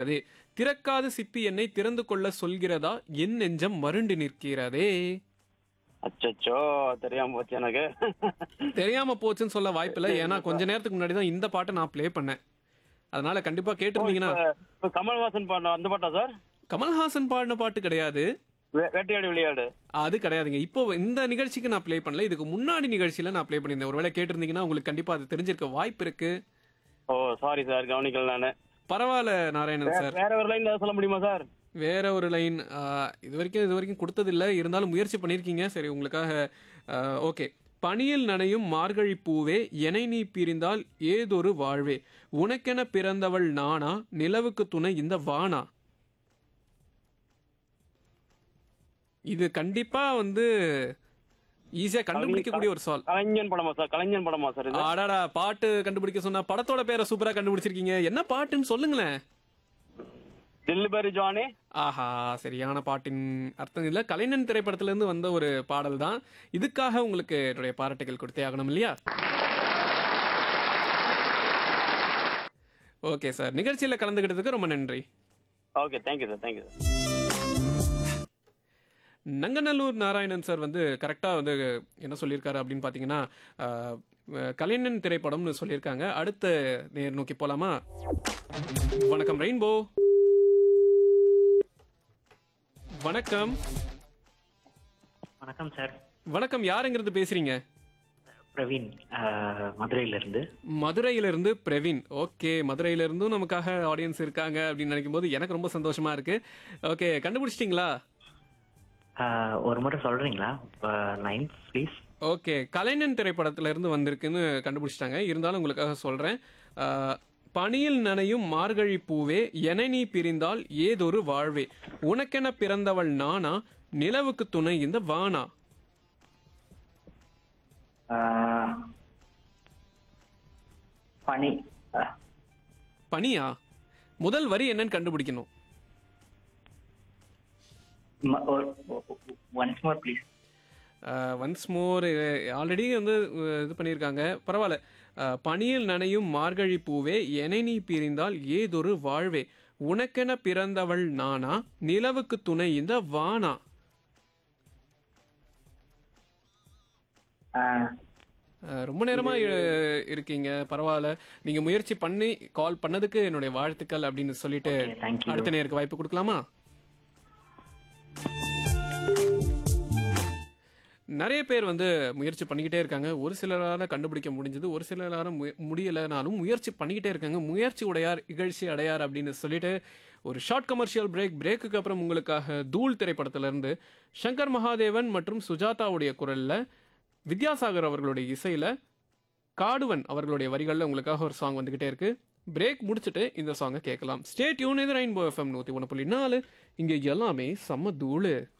நிற்கிறதே திறக்காத சிப்பி என்னை திறந்து கொள்ள சொல்கிறதா என் நெஞ்சம் மருண்டு நிற்கிறதே அச்சச்சோ தெரியாம போச்சு எனக்கு தெரியாம போச்சுன்னு சொல்ல வாய்ப்பில்லை ஏன்னா கொஞ்ச நேரத்துக்கு முன்னாடி தான் இந்த பாட்டை நான் ப்ளே பண்ணேன் அதனால கண்டிப்பா கேட்டிருந்தீங்கன்னா இப்ப- இப்ப கமல்ஹாசன் பாடின அந்த பாட்டா சார் கமல்ஹாசன் பாடின பாட்டு கிடையாது வே- வேட்டையாடி விளையாடு அது கிடையாதுங்க இப்போ இந்த நிகழ்ச்சிக்கு நான் ப்ளே பண்ணல இதுக்கு முன்னாடி நிகழ்ச்சியில நான் ப்ளே பண்ணியிருந்தேன் ஒருவேளை கேட்டிருந்தீங்கன்னா உங்களுக்கு கண்டிப்பா அது தெரிஞ்சிருக்க வாய்ப்பு இருக்கு ஓ சாரி சார் கவனிக்கல நானு பரவாயில்ல நாராயணன் சார் வேற ஒரு லைன் ஏதாவது சொல்ல முடியுமா சார் வேற ஒரு லைன் இது வரைக்கும் இது வரைக்கும் கொடுத்ததில்ல இருந்தாலும் முயற்சி பண்ணியிருக்கீங்க சரி உங்களுக்காக ஓகே பனியில் நனையும் மார்கழி பூவே எனை நீ பிரிந்தால் ஏதொரு வாழ்வே உனக்கென பிறந்தவள் நானா நிலவுக்கு துணை இந்த வானா இது கண்டிப்பா வந்து ஈஸியா கண்டுபிடிக்கக்கூடிய ஒரு சால் கலைஞன் படமா சார் கலைஞன் படமா சார் இது ஆடாடா பாட்டு கண்டுபிடிக்க சொன்னா படத்தோட பேரை சூப்பரா கண்டுபிடிச்சிருக்கீங்க என்ன பாட்டுன்னு சொல்லுங்களேன் தில்லுபெரி ஜானி ஆஹா சரியான பாட்டின் அர்த்தம் இல்ல கலைஞன் திரைப்படத்துல இருந்து வந்த ஒரு பாடல் தான் இதுக்காக உங்களுக்கு என்னுடைய பாராட்டுகள் கொடுத்தே ஆகணும் இல்லையா ஓகே சார் நிகழ்ச்சியில கலந்துக்கிட்டதுக்கு ரொம்ப நன்றி okay thank you sir thank you sir Nanganallur Narayanan sir வந்து கரெக்டாக வந்து என்ன சொல்லியிருக்காரு அப்படின்னு பார்த்தீங்கன்னா ஆஹ், கலைஞன் திரைப்படம்னு சொல்லியிருக்காங்க அடுத்த நேர் நோக்கி போலாமா வணக்கம் ரெயின்போ வணக்கம் வணக்கம் சார் வணக்கம் யாருங்கிறது பேசுறீங்க பிரவீன் அஹ், மதுரையிலிருந்து மதுரையிலிருந்து பிரவீன் ஓகே மதுரையிலிருந்தும் நமக்காக ஆடியன்ஸ் இருக்காங்க அப்படின்னு நினைக்கும் போது எனக்கு ரொம்ப சந்தோஷமா இருக்கு ஓகே கண்டுபிடிச்சிட்டிங்களா அஹ், ஒரு முறை சொல்றீங்களா லைன் ப்ளீஸ் ஓகே கலைஞன் திரைப்படத்துல இருந்து வந்திருக்குன்னு கண்டுபிடிச்சிட்டாங்க இருந்தாலும் உங்களுக்காக சொல்றேன் ஆஹ், பனியில் நனையும் மார்கழி பூவே என நீ பிரிந்தால் ஏதொரு வாழ்வே உனக்கென பிறந்தவள் நானா நிலவுக்கு துணை இந்த வானா பனி அஹ், பனியா முதல் வரி என்னன்னு கண்டுபிடிக்கணும் ம- ஒரு- once more please once more already வந்து அஹ், இது பண்ணியிருக்காங்க பரவாயில்ல அஹ், பனியில் நனையும் மார்கழி பூவே என நீ பிரிந்தால் ஏதொரு வாழ்வே உனக்கென பிறந்தவள் நானா நிலவுக்கு துணை இந்த வானா அஹ், ரொம்ப நேரமா இ- இருக்கீங்க பரவாயில்ல நீங்க முயற்சி பண்ணி கால் பண்ணதுக்கு என்னுடைய வாழ்த்துக்கள் அப்படின்னு சொல்லிட்டு Okay, thank you. அடுத்த நேருக்கு வாய்ப்பு கொடுக்கலாமா நிறைய பேர் வந்து முயற்சி பண்ணிக்கிட்டே இருக்காங்க ஒரு சிலரால கண்டுபிடிக்க முடிஞ்சது ஒரு சிலரால முய- முடியலைனாலும் முயற்சி பண்ணிக்கிட்டே இருக்காங்க முயற்சி உடையார் இகழ்ச்சி அடையார் அப்படின்னு சொல்லிட்டு ஒரு ஷார்ட் கமர்ஷியல் பிரேக் பிரேக்குக்கு அப்புறம் உங்களுக்காக தூள் திரைப்படத்துல இருந்து சங்கர் மகாதேவன் மற்றும் சுஜாதாவுடைய குரல்ல வித்யாசாகர் அவர்களுடைய இசையில காடுவன் அவர்களுடைய வரிகளில் உங்களுக்காக ஒரு சாங் வந்துகிட்டே இருக்கு பிரேக் முடிச்சுட்டு இந்த சாங்கை கேட்கலாம் ஸ்டே டியூன் இது ரெயின்போ எஃப்எம் நூற்றி ஒன்று புள்ளி நாலு இங்கே எல்லாமே செம்ம தூளு